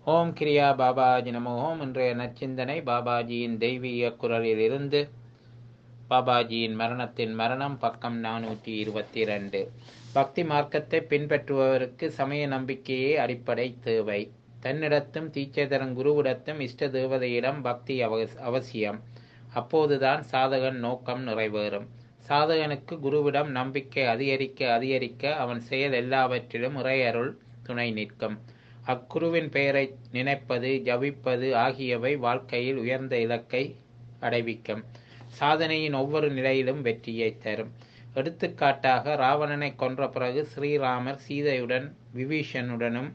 ஓம் கிரியா பாபாஜி நம ஓம் இன்றைய நச்சிந்தனை பாபாஜியின் தெய்வீக குரலில் இருந்து பாபாஜியின் மரணத்தின் மரணம் பக்கம் நானூற்றி இருபத்தி ரெண்டு பக்தி மார்க்கத்தை பின்பற்றுபவருக்கு சமய நம்பிக்கையே அடிப்படை தேவை தன்னிடத்தும் தீட்சை குருவிடத்தும் இஷ்ட தேவதையிடம் பக்தி அவ- அவசியம் அப்போதுதான் சாதகன் நோக்கம் நிறைவேறும் சாதகனுக்கு குருவிடம் நம்பிக்கை அதிகரிக்க அதிகரிக்க அவன் செயல் எல்லாவற்றிலும் இறையருள் துணை நிற்கும் அக்குருவின் பெயரை நினைப்பது ஜபிப்பது ஆகியவை வாழ்க்கையில் உயர்ந்த இலக்கை அடைவிக்கும் சாதனையின் ஒவ்வொரு நிலையிலும் வெற்றியை தரும் எடுத்துக்காட்டாக ராவணனை கொன்ற பிறகு ஸ்ரீராமர் சீதையுடன் விபீஷனுடனும்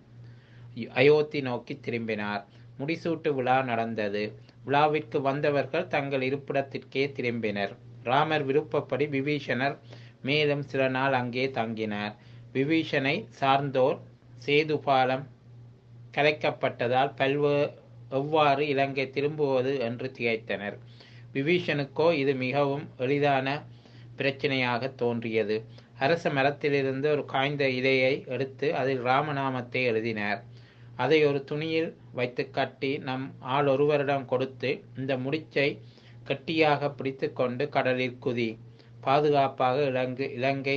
அயோத்தி நோக்கி திரும்பினார் முடிசூட்டு விழா நடந்தது விழாவிற்கு வந்தவர்கள் தங்கள் இருப்பிடத்திற்கே திரும்பினர் ராமர் விருப்பப்படி விபீஷணர் மேலும் சில நாள் அங்கே தங்கினார் விபீஷனை சார்ந்தோர் சேது பாலம் கலைக்கப்பட்டதால் பல்வே எவ்வாறு இலங்கை திரும்புவது என்று திகைத்தனர் விபீஷனுக்கோ இது மிகவும் எளிதான பிரச்சனையாக தோன்றியது அரச மரத்திலிருந்து ஒரு காய்ந்த இலையை எடுத்து அதில் ராமநாமத்தை எழுதினார் அதை ஒரு துணியில் வைத்து கட்டி நம் ஆள் ஒருவரிடம் கொடுத்து இந்த முடிச்சை கட்டியாக பிடித்து கொண்டு கடலில் குதி பாதுகாப்பாக இலங்கை இலங்கை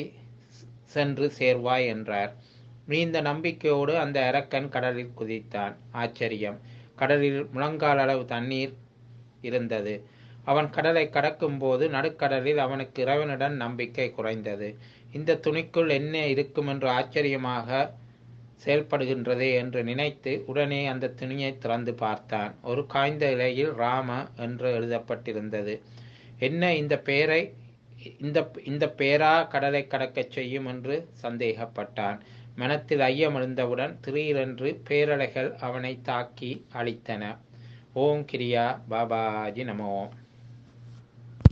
சென்று சேர்வாய் என்றார் நீண்ட நம்பிக்கையோடு அந்த அரக்கன் கடலில் குதித்தான் ஆச்சரியம் கடலில் முழங்கால் அளவு தண்ணீர் இருந்தது அவன் கடலை கடக்கும் போது நடுக்கடலில் அவனுக்கு இறைவனுடன் நம்பிக்கை குறைந்தது இந்த துணிக்குள் என்ன இருக்கும் என்று ஆச்சரியமாக செயல்படுகின்றதே என்று நினைத்து உடனே அந்த துணியை திறந்து பார்த்தான் ஒரு காய்ந்த இலையில் ராம என்று எழுதப்பட்டிருந்தது என்ன இந்த பெயரை இந்த இந்த பெயரா கடலை கடக்கச் செய்யும் என்று சந்தேகப்பட்டான் மனத்தில் ஐயம் எழுந்தவுடன் திடீரென்று பேரலைகள் அவனை தாக்கி அழித்தன ஓம் கிரியா பாபாஜி நமோ